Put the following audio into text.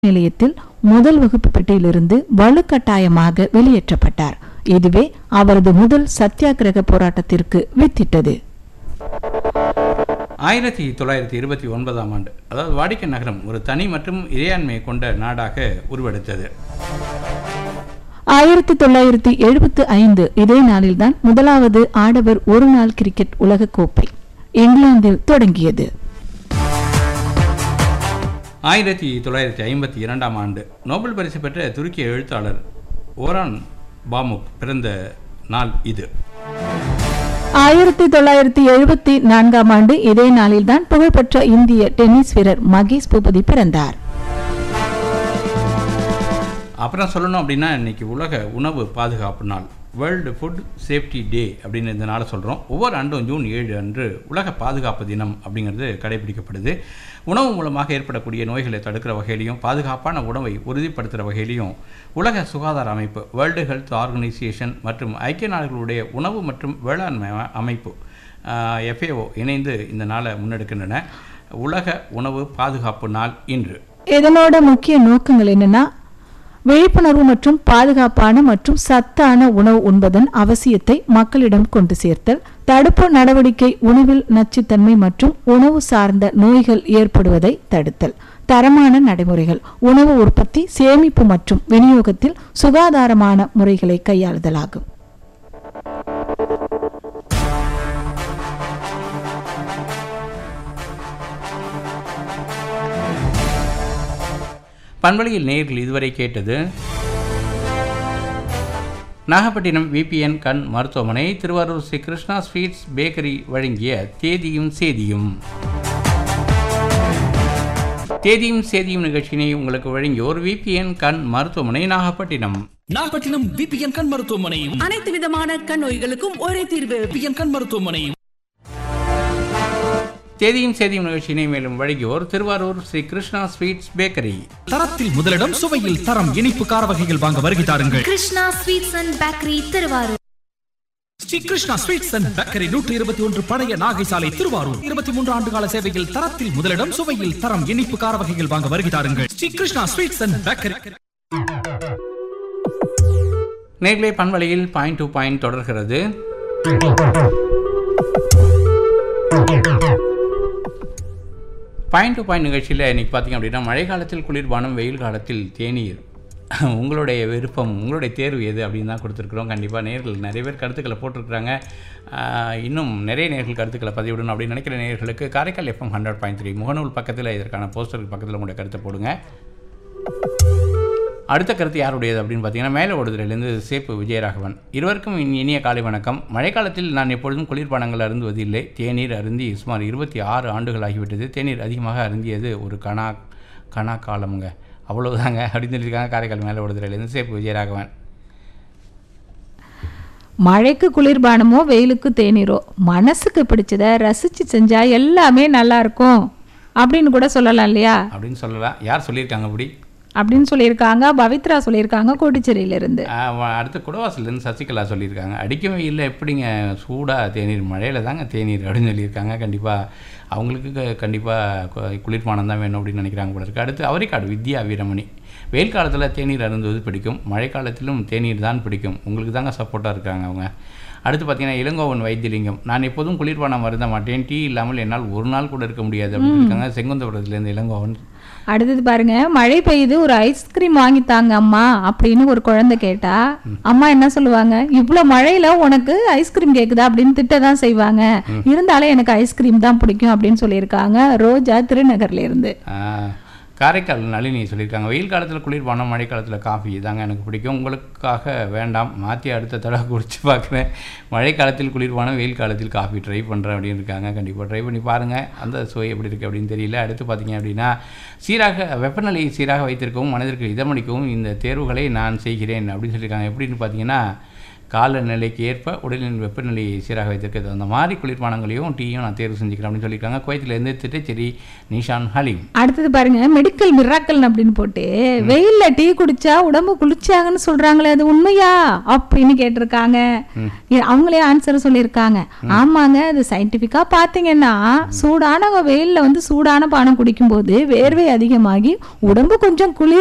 நிலையத்தில் முதல் வகுப்பு பெட்டியிலிருந்து வலுக்கட்டாயமாக வெளியேற்றப்பட்டார் இதுவே அவரது முதல் சத்தியாகிரக போராட்டத்திற்கு வித்திட்டது ஆயிரத்தி தொள்ளாயிரத்தி இருபத்தி ஒன்பதாம் ஆண்டு அதாவது வாடிக்கன் நகரம் ஒரு தனி மற்றும் இறையாண்மையை கொண்ட நாடாக உருவெடுத்தது ஆயிரத்தி தொள்ளாயிரத்தி எழுபத்து ஐந்து இதே நாளில்தான் முதலாவது ஆடவர் ஒருநாள் கிரிக்கெட் உலகக்கோப்பை இங்கிலாந்தில் தொடங்கியது ஆயிரத்தி தொள்ளாயிரத்தி ஐம்பத்தி இரண்டாம் ஆண்டு நோபல் பரிசு பெற்ற துருக்கிய எழுத்தாளர் ஓரான் பாமுக் பிறந்த நாள் இது ஆயிரத்தி தொள்ளாயிரத்தி எழுபத்தி நான்காம் ஆண்டு இதே நாளில்தான் புகழ்பெற்ற இந்திய டென்னிஸ் வீரர் மகேஷ் பூபதி பிறந்தார் அப்புறம் சொல்லணும் அப்படின்னா இன்னைக்கு உலக உணவு பாதுகாப்பு நாள் வேர்ல்டு ஃபுட் சேஃப்டி டே அப்படின்னு இந்த நாளை சொல்கிறோம் ஒவ்வொரு ஆண்டும் ஜூன் ஏழு அன்று உலக பாதுகாப்பு தினம் அப்படிங்கிறது கடைபிடிக்கப்படுது உணவு மூலமாக ஏற்படக்கூடிய நோய்களை தடுக்கிற வகையிலையும் பாதுகாப்பான உணவை உறுதிப்படுத்துகிற வகையிலையும் உலக சுகாதார அமைப்பு வேர்ல்டு ஹெல்த் ஆர்கனைசேஷன் மற்றும் ஐக்கிய நாடுகளுடைய உணவு மற்றும் வேளாண்மை அ- அமைப்பு எஃப்ஏஓ இணைந்து இந்த நாளை முன்னெடுக்கின்றன உலக உணவு பாதுகாப்பு நாள் இன்று இதனோட முக்கிய நோக்கங்கள் என்னன்னா விழிப்புணர்வு மற்றும் பாதுகாப்பான மற்றும் சத்தான உணவு உண்பதன் அவசியத்தை மக்களிடம் கொண்டு சேர்த்தல் தடுப்பு நடவடிக்கை உணவில் நச்சுத்தன்மை மற்றும் உணவு சார்ந்த நோய்கள் ஏற்படுவதை தடுத்தல் தரமான நடைமுறைகள் உணவு உற்பத்தி சேமிப்பு மற்றும் விநியோகத்தில் சுகாதாரமான முறைகளை கையாளுதலாகும் பண்பலையில் நேயர்கள் இதுவரை கேட்டது நாகப்பட்டினம் விபிஎன் கண் மருத்துவமனை திருவாரூர் ஸ்ரீ கிருஷ்ணா ஸ்வீட்ஸ் பேக்கரி வழங்கிய தேதியும் சேதியும் தேதியும் சேதியும் நிகழ்ச்சியினை உங்களுக்கு வழங்கியோர் விபிஎன் கண் மருத்துவமனை நாகப்பட்டினம் நாகப்பட்டினம் விபிஎன் கண் மருத்துவமனை அனைத்து விதமான கண் நோய்களுக்கும் ஒரே தீர்வு விபிஎன் கண் மருத்துவமனை தேதியும் சேதியும் நிகழ்ச்சியினை மேலும் வழங்கியோர் திருவாரூர் ஸ்ரீ கிருஷ்ணா ஸ்வீட்ஸ் பேக்கரி தரத்தில் முதலிடம் சுவையில் தரம் இனிப்பு கார வகைகள் வாங்க வருகை தாருங்கள் Krishna sweets and bakery Thiruvarur Sri Krishna sweets and bakery நூற்றி இருபத்தி ஒன்று பழைய நாகை சாலை திருவாரூர் இருபத்தி மூன்று ஆண்டு கால சேவையில் தரத்தில் முதலிடம் சுவையில் தரம் இனிப்பு கார வகைகள் வாங்க வருகை தாருங்கள் Sri Krishna sweets and bakery நேர்களை பண்பலையில் பாயிண்ட் டு பாயிண்ட் தொடர்கிறது பாயிண்ட் டு பாயிண்ட் நிகழ்ச்சியில் இன்றைக்கி பார்த்தீங்க அப்படின்னா மழை காலத்தில் குளிர்பானம் வெயில் காலத்தில் தேநீர் உங்களுடைய விருப்பம் உங்களுடைய தேர்வு எது அப்படின்னு தான் கொடுத்துருக்குறோம் கண்டிப்பாக நேர்கள் நிறைய பேர் கருத்துக்களை போட்டிருக்கிறாங்க ஆஹ், இன்னும் நிறைய நேர்கள் கருத்துக்களை பதிவிடணும் அப்படின்னு நினைக்கிற நேர்களுக்கு Karaikal FM hundred point three முகநூல் பக்கத்தில் இதற்கான போஸ்டருக்கு பக்கத்தில் உங்களுடைய கருத்தை போடுங்க அடுத்த கருத்து யாருடையது அப்படின்னு பார்த்தீங்கன்னா மேலே ஓடுதலிருந்து சேப்பு விஜயராகவன் இருவருக்கும் இனி- இனிய காலை வணக்கம் மழைக்காலத்தில் நான் எப்பொழுதும் குளிர்பானங்கள் அருந்துவதில்லை தேநீர் அருந்தி சுமார் இருபத்தி ஆறு ஆண்டுகள் ஆகிவிட்டது தேநீர் அதிகமாக அருந்தியது ஒரு கணா கணா காலமுங்க அவ்வளவுதாங்க அப்படின்னு சொல்லியிருக்காங்க காரைக்கால் மேலே ஓடுதலிருந்து சேப்பு விஜயராகவன் மழைக்கு குளிர்பானமோ வெயிலுக்கு தேநீரோ மனசுக்கு பிடிச்சத ரசிச்சு செஞ்சா எல்லாமே நல்லா இருக்கும் அப்படின்னு கூட சொல்லலாம் இல்லையா அப்படின்னு சொல்லலாம் யார் சொல்லியிருக்காங்க அப்படி அப்படின்னு சொல்லியிருக்காங்க பவித்ரா சொல்லியிருக்காங்க கோட்டிச்சேரியிலிருந்து ஆஹ் வ- அடுத்து குடவாசல்லேருந்து சசிகலா சொல்லியிருக்காங்க அடிக்கவே இல்லை எப்படிங்க சூடாக தேநீர் மழையில் தாங்க தேநீர் அப்படின்னு சொல்லியிருக்காங்க கண்டிப்பாக அவங்களுக்கு கண்டிப்பாக குளிர்பானம் தான் வேணும் அப்படின்னு நினைக்கிறாங்க போல இருக்கு அடுத்து அவரைக்காடு வித்யா வீரமணி வெயில் காலத்தில் தேநீர் அருந்துவது பிடிக்கும் மழை காலத்திலும் தேநீர் தான் பிடிக்கும் உங்களுக்கு தாங்க சப்போர்ட்டாக இருக்காங்க அவங்க அடுத்து பார்த்தீங்கன்னா இளங்கோவன் வைத்தியலிங்கம் நான் எப்போதும் குளிர்பானம் அருந்த மாட்டேன் டீ இல்லாமல் என்னால் ஒரு நாள் கூட இருக்க முடியாது அப்படின்னு இருக்காங்க செங்குந்தபுரத்துலேருந்து இளங்கோவன் அடுத்தது பாருங்க மழை பெய்யுது ஒரு ஐஸ்கிரீம் வாங்கி தாங்க அம்மா அப்படின்னு ஒரு குழந்தை கேட்டா அம்மா என்ன சொல்லுவாங்க இவ்வளவு மழையில உனக்கு ஐஸ்கிரீம் கேக்குதா அப்படின்னு திட்ட தான் செய்வாங்க இருந்தாலும் எனக்கு ஐஸ்கிரீம் தான் பிடிக்கும் அப்படின்னு சொல்லியிருக்காங்க ரோஜா திருநகர்ல இருந்து ஆஹ், காரைக்கால் நளினி சொல்லியிருக்காங்க வெயில் காலத்தில் குளிர்பானம் மழை காலத்தில் காஃபி தாங்க எனக்கு பிடிக்கும் உங்களுக்காக வேண்டாம் மாற்றி அடுத்த தடவை குடிச்சு பார்க்குறேன் மழை காலத்தில் குளிர்பானம் வெயில் காலத்தில் காஃபி ட்ரை பண்ணுறேன் அப்படின்னு இருக்காங்க கண்டிப்பாக ட்ரை பண்ணி பாருங்கள் அந்த சுவை எப்படி இருக்குது அப்படின்னு தெரியல அடுத்து பார்த்தீங்க அப்படின்னா சீராக வெப்பநிலையை சீராக வைத்திருக்கவும் மனதிற்கு இதமளிக்கவும் இந்த தேர்வுகளை நான் செய்கிறேன் அப்படின்னு சொல்லியிருக்காங்க எப்படின்னு பார்த்தீங்கன்னா காலநிலைக்கு ஏற்ப உடலின் வெப்பநிலையை சீராக வைத்திருக்கிறது அந்த மாதிரி குளிர்பானங்களையும் டீயும் நான் தேர்வு செஞ்சுக்கிறேன் அப்படின்னு சொல்லியிருக்காங்க குவைத்திலேருந்து திட்டச்சேரி நிஷான் ஹலீம் அடுத்தது பாருங்க மெடிக்கல் மிராக்கல் அப்படின்னு போட்டு வெயில்ல டீ குடிச்சா உடம்பு குளிச்சாங்கன்னு சொல்றாங்களே அது உண்மையா அப்படின்னு கேட்டிருக்காங்க ஏ, அவங்களே ஆன்சர் சொல்லியிருக்காங்க ஆமாங்க அது சயின்டிஃபிக்கா பாத்தீங்கன்னா சூடான வெயில்ல வந்து சூடான பானம் குடிக்கும்போது வேர்வை அதிகமாகி உடம்பு கொஞ்சம் குளிர்